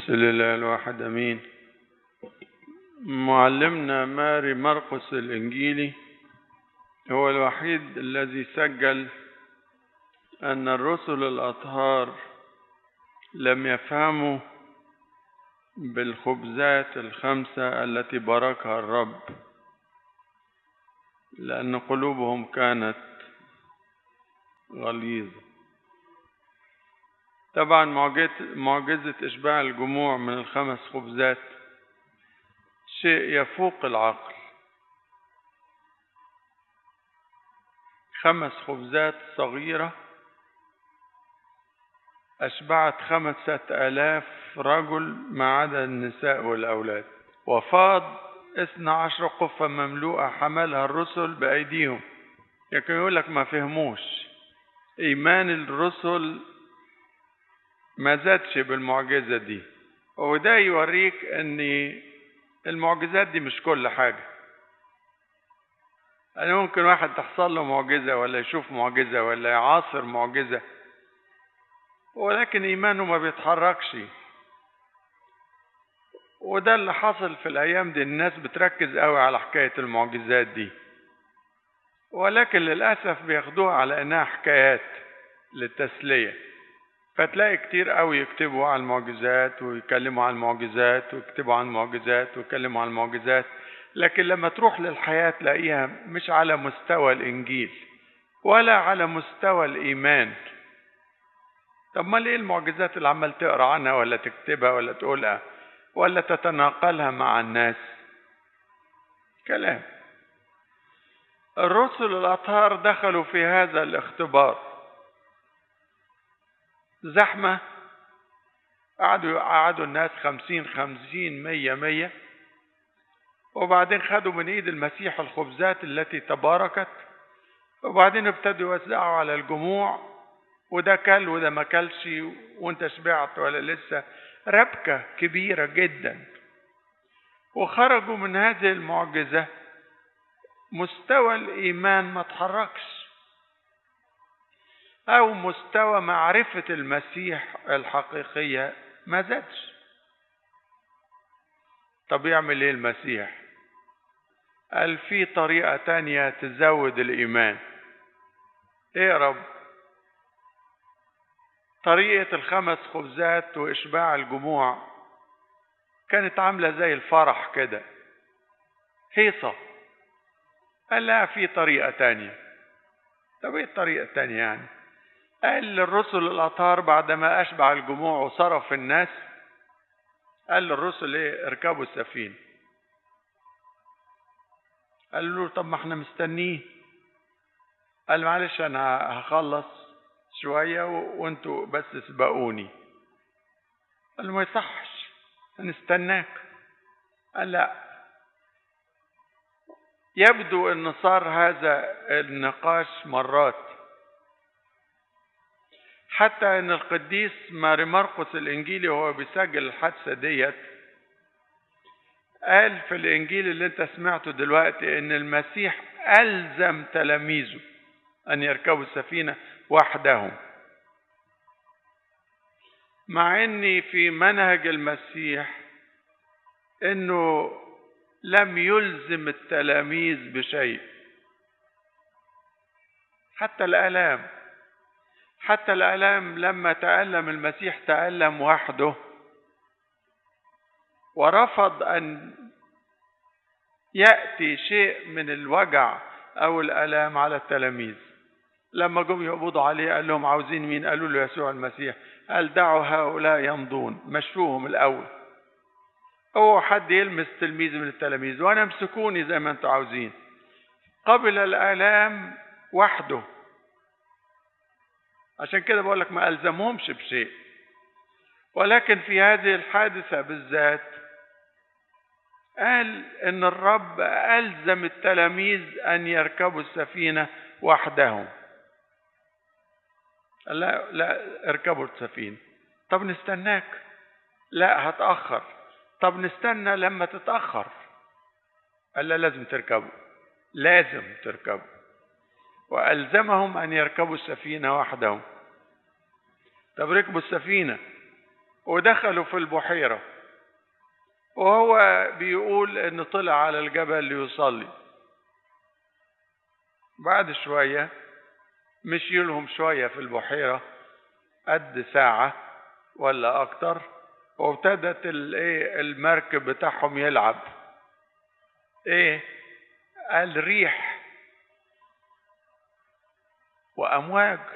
بسم الله الواحد أمين معلمنا ماري مرقس الإنجيلي هو الوحيد الذي سجل أن الرسل الأطهار لم يفهموا بالخبزات الخمسة التي باركها الرب لأن قلوبهم كانت غليظة طبعا معجزة, معجزة إشباع الجموع من الخمس خبزات شيء يفوق العقل خمس خبزات صغيرة أشبعت خمسة آلاف رجل ما عدا النساء والأولاد وفاض اثنى عشر قفة مملوءة حملها الرسل بأيديهم لكن يقول لك ما فهموش إيمان الرسل ما زادش بالمعجزة دي وده يوريك ان المعجزات دي مش كل حاجة يعني ممكن واحد تحصل له معجزة ولا يشوف معجزة ولا يعاصر معجزة ولكن إيمانه ما بيتحركش وده اللي حصل في الأيام دي الناس بتركز قوي على حكاية المعجزات دي ولكن للأسف بياخدوها على إنها حكايات للتسلية فتلاقي كتير قوي يكتبوا عن المعجزات ويكلموا عن المعجزات ويكتبوا عن المعجزات ويكلموا عن المعجزات لكن لما تروح للحياة تلاقيها مش على مستوى الإنجيل ولا على مستوى الإيمان طب ما ليه المعجزات اللي عمال تقرا عنها ولا تكتبها ولا تقولها ولا تتناقلها مع الناس كلام الرسل الأطهار دخلوا في هذا الاختبار زحمة قعدوا قعدوا الناس خمسين خمسين مية مية وبعدين خدوا من ايد المسيح الخبزات التي تباركت وبعدين ابتدوا يوزعوا على الجموع وده كل وده ما كلش وانت شبعت ولا لسه ربكة كبيرة جدا وخرجوا من هذه المعجزة مستوى الإيمان ما تحركش أو مستوى معرفة المسيح الحقيقية ما زادش طب يعمل ايه المسيح قال في طريقة تانية تزود الإيمان ايه يا رب طريقة الخمس خبزات وإشباع الجموع كانت عاملة زي الفرح كده هيصة قال لا في طريقة تانية طب ايه الطريقة التانية يعني قال للرسل الأطهار بعدما أشبع الجموع وصرف الناس قال للرسل ايه اركبوا السفينة قال له طب ما احنا مستنيه قال معلش انا هخلص شوية وانتوا بس سبقوني قال له ما يصحش هنستناك قال لا يبدو ان صار هذا النقاش مرات حتى ان القديس ماري مرقس الانجيلي وهو بيسجل الحادثه ديت قال في الانجيل اللي انت سمعته دلوقتي ان المسيح الزم تلاميذه ان يركبوا السفينه وحدهم مع ان في منهج المسيح انه لم يلزم التلاميذ بشيء حتى الالام حتى الالام لما تالم المسيح تالم وحده ورفض ان ياتي شيء من الوجع او الالام على التلاميذ لما جم يقبضوا عليه قال لهم عاوزين مين قالوا له يسوع المسيح قال دعوا هؤلاء يمضون مشوهم الاول هو حد يلمس تلميذ من التلاميذ وانا امسكوني زي ما انتم عاوزين قبل الالام وحده عشان كده بقول لك ما الزمهمش بشيء ولكن في هذه الحادثه بالذات قال ان الرب الزم التلاميذ ان يركبوا السفينه وحدهم لا لا اركبوا السفينه طب نستناك لا هتاخر طب نستنى لما تتاخر قال لا لازم تركبوا لازم تركبوا والزمهم ان يركبوا السفينه وحدهم طب ركبوا السفينه ودخلوا في البحيرة وهو بيقول ان طلع على الجبل ليصلي بعد شوية مشي لهم شوية في البحيرة قد ساعة ولا أكتر وابتدت الايه المركب بتاعهم يلعب ايه قال ريح وأمواج